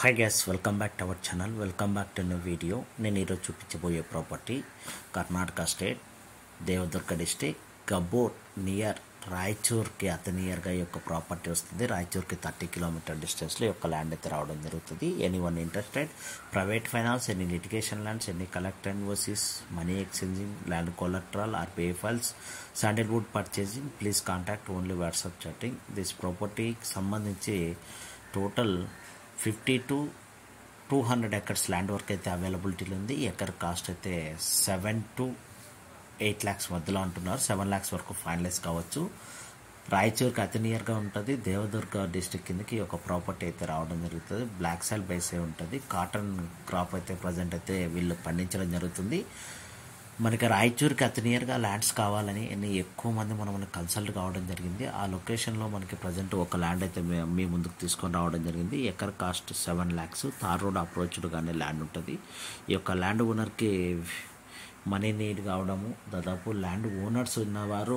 hi guys welcome back to our channel welcome back to new video నేను ఈరోజు చూపించబోయే property Karnataka state Devadurga district Gabbur near రాయచూర్కి అతి నియర్గా ఈ యొక్క ప్రాపర్టీ వస్తుంది రాయచూర్కి థర్టీ కిలోమీటర్ డిస్టెన్స్లో ఈ యొక్క ల్యాండ్ అయితే రావడం జరుగుతుంది anyone interested private finance any litigation lands any collect invoices money exchanging land collateral RPI files sandalwood purchasing please contact only WhatsApp chatting this ప్రాపర్టీకి సంబంధించి total fifty to two hundred acres land work అయితే అవైలబిలిటీలో ఉంది acre cost అయితే seven to eight lakhs మధ్యలో అంటున్నారు seven lakhs వరకు finalise కావచ్చు రాయచూర్కి అతి నియర్గా ఉంటుంది దేవదుర్గ డిస్టిక్ కిందకి ఒక ప్రాపర్టీ అయితే రావడం జరుగుతుంది బ్లాక్ సాల్ బేసే ఉంటుంది కాటన్ క్రాప్ అయితే ప్రజెంట్ అయితే వీళ్ళు పండించడం జరుగుతుంది మనకి రాయచూర్కి అతి నియర్గా ల్యాండ్స్ కావాలని ఎన్ని ఎక్కువ మంది మనం మనకి కన్సల్ట్ కావడం జరిగింది ఆ లొకేషన్లో మనకి ప్రజెంట్ ఒక ల్యాండ్ అయితే మే- మీ ముందుకు తీసుకొని రావడం జరిగింది acre cost seven lakhs tar road approached కానీ ల్యాండ్ ఉంటుంది ఈ యొక్క ల్యాండ్ ఓనర్కి మనీ నీడ్ కావడము దాదాపు ల్యాండ్ ఓనర్స్ ఉన్నవారు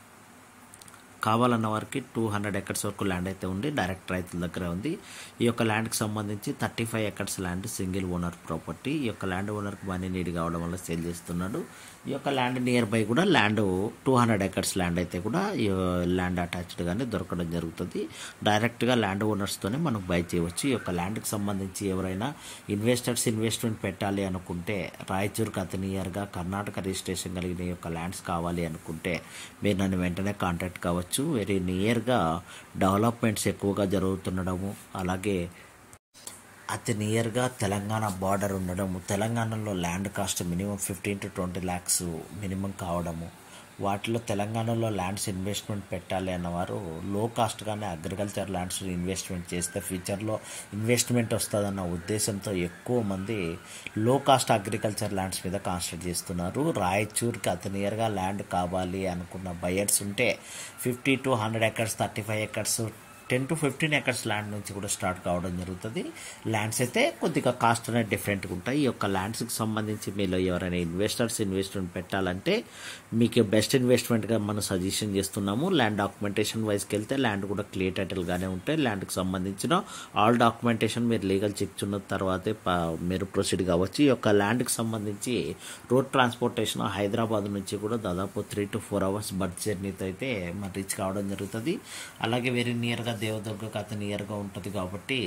కావాలన్న వారికి టూ హండ్రెడ్ ఎకర్స్ వరకు ల్యాండ్ అయితే ఉంది డైరెక్ట్ రైతుల దగ్గర ఉంది ఈ యొక్క ల్యాండ్కి సంబంధించి thirty five acres land single owner property ఈ యొక్క ల్యాండ్ ఓనర్కి మనీ నీడ్ కావడం వల్ల సేల్ చేస్తున్నాడు ఈ యొక్క ల్యాండ్ నియర్ బై కూడా land two hundred acres land అయితే కూడా ఈ ల్యాండ్ అటాచ్డ్ గానే దొరకడం జరుగుతుంది డైరెక్ట్గా ల్యాండ్ ఓనర్స్తోనే మనం బై చేయవచ్చు ఈ యొక్క ల్యాండ్కి సంబంధించి ఎవరైనా ఇన్వెస్టర్స్ ఇన్వెస్ట్మెంట్ పెట్టాలి అనుకుంటే రాయచూర్కి అతి నియర్గా కర్ణాటక రిజిస్ట్రేషన్ కలిగిన ఈ యొక్క ల్యాండ్స్ కావాలి అనుకుంటే మీరు నన్ను వెంటనే కాంటాక్ట్ కావచ్చు వెరీ నియర్గా డెవలప్మెంట్స్ ఎక్కువగా జరుగుతుండడము అలాగే అతి నియర్గా తెలంగాణ బార్డర్ ఉండడము తెలంగాణలో land cost minimum fifteen to twenty lakhs minimum కావడము వాటిలో తెలంగాణలో ల్యాండ్స్ ఇన్వెస్ట్మెంట్ పెట్టాలి అన్నవారు లో కాస్ట్గానే అగ్రికల్చర్ ల్యాండ్స్ ఇన్వెస్ట్మెంట్ చేస్తే ఫ్యూచర్లో ఇన్వెస్ట్మెంట్ వస్తుందన్న ఉద్దేశంతో ఎక్కువ మంది లో కాస్ట్ అగ్రికల్చర్ ల్యాండ్స్ మీద కాన్సన్ట్రేట్ చేస్తున్నారు రాయచూర్కి అతి నియర్గా ల్యాండ్ కావాలి అనుకున్న బయర్స్ ఉంటే fifty to hundred acres thirty five acres ten to fifteen acres land నుంచి కూడా స్టార్ట్ కావడం జరుగుతుంది ల్యాండ్స్ అయితే కొద్దిగా కాస్ట్ అనేది డిఫరెంట్గా ఉంటాయి ఈ యొక్క ల్యాండ్స్కి సంబంధించి మీలో ఎవరైనా ఇన్వెస్టర్స్ ఇన్వెస్ట్మెంట్ పెట్టాలంటే మీకు బెస్ట్ ఇన్వెస్ట్మెంట్గా మనం సజెషన్ చేస్తున్నాము ల్యాండ్ డాక్యుమెంటేషన్ వైజ్కి వెళ్తే ల్యాండ్ కూడా క్లియర్ టైటిల్గానే ఉంటాయి ల్యాండ్కి సంబంధించిన ఆల్ డాక్యుమెంటేషన్ మీరు లీగల్ చెక్ చున్న తర్వాతే ప- మీరు ప్రొసీడ్ కావచ్చు ఈ యొక్క ల్యాండ్కి సంబంధించి రోడ్ ట్రాన్స్పోర్టేషన్ హైదరాబాద్ నుంచి కూడా దాదాపు three to four hours berth జర్నీతో అయితే మన రీచ్ కావడం జరుగుతుంది అలాగే వెరీ నియర్గా దేవదుర్గకు అతి నియర్గా ఉంటుంది కాబట్టి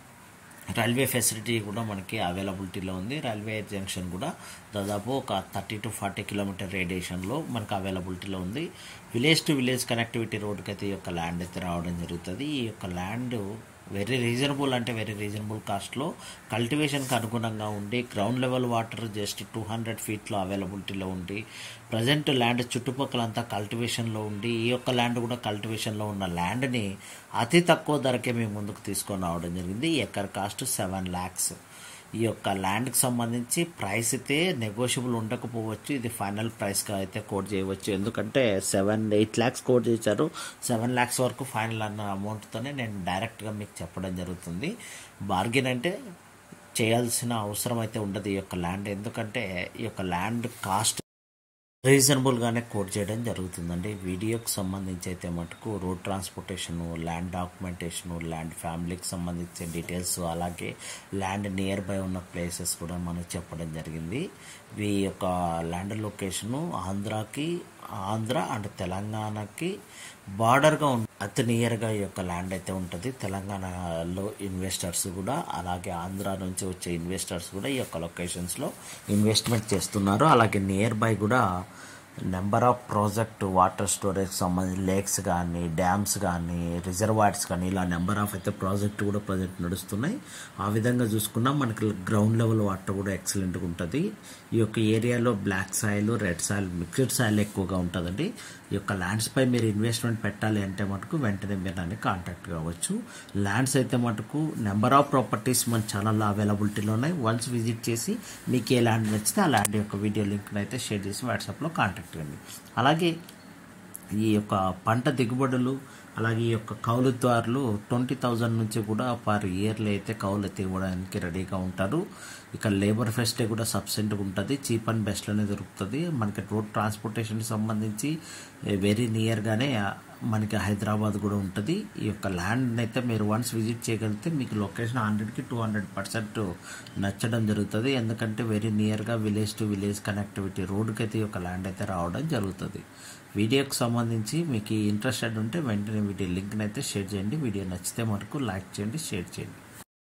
రైల్వే ఫెసిలిటీ కూడా మనకి అవైలబిలిటీలో ఉంది రైల్వే జంక్షన్ కూడా దాదాపు ఒక థర్టీ టు ఫార్టీ కిలోమీటర్ రేడియేషన్లో మనకు అవైలబిలిటీలో ఉంది విలేజ్ టు విలేజ్ కనెక్టివిటీ రోడ్కి అయితే ఈ యొక్క ల్యాండ్ అయితే రావడం జరుగుతుంది ఈ యొక్క ల్యాండ్ వెరీ రీజనబుల్ అంటే వెరీ రీజనబుల్ కాస్ట్లో కల్టివేషన్కి అనుగుణంగా ఉండి ground level water just two hundred ఫీట్లో అవైలబిలిటీలో ఉండి ప్రజెంట్ ల్యాండ్ చుట్టుపక్కలంతా కల్టివేషన్లో ఉండి ఈ యొక్క ల్యాండ్ కూడా కల్టివేషన్లో ఉన్న ల్యాండ్ని అతి తక్కువ ధరకే మేము ముందుకు తీసుకొని రావడం జరిగింది ఎకర్ కాస్ట్ సెవెన్ ల్యాక్స్ ఈ యొక్క ల్యాండ్కి సంబంధించి ప్రైస్ అయితే నెగోషియబుల్ ఉండకపోవచ్చు ఇది ఫైనల్ ప్రైస్గా అయితే కోట్ చేయవచ్చు ఎందుకంటే సెవెన్ ఎయిట్ ల్యాక్స్ కోట్ చేశారు సెవెన్ ల్యాక్స్ వరకు ఫైనల్ అన్న అమౌంట్తోనే నేను డైరెక్ట్గా మీకు చెప్పడం జరుగుతుంది బార్గెన్ అంటే చేయాల్సిన అవసరం అయితే ఉండదు ఈ యొక్క ల్యాండ్ ఎందుకంటే ఈ యొక్క ల్యాండ్ కాస్ట్ రీజనబుల్గానే కోట్ చేయడం జరుగుతుందండి వీడియోకి సంబంధించి అయితే మటుకు road transportation land documentation land ఫ్యామిలీకి సంబంధించిన డీటెయిల్స్ అలాగే ల్యాండ్ నియర్ బై ఉన్న ప్లేసెస్ కూడా మనం చెప్పడం జరిగింది ఈ యొక్క ల్యాండ్ లొకేషను ఆంధ్రాకి ఆంధ్ర అండ్ తెలంగాణకి బార్డర్గా ఉంది అతి నియర్గా ఈ యొక్క ల్యాండ్ అయితే ఉంటుంది తెలంగాణలో ఇన్వెస్టర్స్ కూడా అలాగే ఆంధ్ర నుంచి వచ్చే ఇన్వెస్టర్స్ కూడా ఈ యొక్క లొకేషన్స్లో ఇన్వెస్ట్మెంట్ చేస్తున్నారు అలాగే నియర్ బై కూడా number of project water storage సంబంధించి లేక్స్ కానీ డ్యామ్స్ కానీ రిజర్వాయర్స్ కానీ ఇలా నెంబర్ ఆఫ్ అయితే ప్రాజెక్ట్ కూడా ప్రాజెక్ట్ నడుస్తున్నాయి ఆ విధంగా చూసుకున్నా మనకి గ్రౌండ్ లెవెల్ వాటర్ కూడా ఎక్సలెంట్గా ఉంటుంది ఈ యొక్క ఏరియాలో black soil red soil mixed soil ఎక్కువగా ఉంటుందండి ఈ యొక్క ల్యాండ్స్ పై మీరు ఇన్వెస్ట్మెంట్ పెట్టాలి అంటే మటుకు వెంటనే మీరు నన్ను కాంటాక్ట్ కావచ్చు ల్యాండ్స్ అయితే మటుకు నెంబర్ ఆఫ్ ప్రాపర్టీస్ మన ఛానల్లో అవైలబిలిటీలో ఉన్నాయి వన్స్ విజిట్ చేసి మీకు ఏ ల్యాండ్ నచ్చితే ఆ ల్యాండ్ యొక్క వీడియో లింక్ని అయితే షేర్ చేసి వాట్సాప్లో కాంటాక్ట్ కండి అలాగే ఈ యొక్క పంట దిగుబడులు అలాగే ఈ యొక్క కౌలుదారులు ట్వంటీ థౌజండ్ నుంచి కూడా పర్ ఇయర్లో అయితే కౌలు అయితే ఇవ్వడానికి రెడీగా ఉంటారు ఇక్కడ లేబర్ ఫెసిలిటీ కూడా సబ్సిడెంట్గా ఉంటుంది చీప్ అండ్ బెస్ట్లోనే దొరుకుతుంది మనకి రోడ్ ట్రాన్స్పోర్టేషన్కి సంబంధించి వెరీ నియర్గానే మనకి హైదరాబాద్ కూడా ఉంటుంది ఈ యొక్క ల్యాండ్ అయితే మీరు వన్స్ విజిట్ చేయగలిగితే మీకు లొకేషన్ హండ్రెడ్కి టూ హండ్రెడ్ పర్సెంట్ నచ్చడం జరుగుతుంది ఎందుకంటే వెరీ నియర్గా విలేజ్ టు విలేజ్ కనెక్టివిటీ రోడ్డుకి అయితే ఈ యొక్క ల్యాండ్ అయితే రావడం జరుగుతుంది వీడియోకి సంబంధించి మీకు ఇంట్రెస్టెడ్ ఉంటే వెంటనే వీడియో లింక్ని అయితే షేర్ చేయండి వీడియో నచ్చితే మనకు లైక్ చేయండి షేర్ చేయండి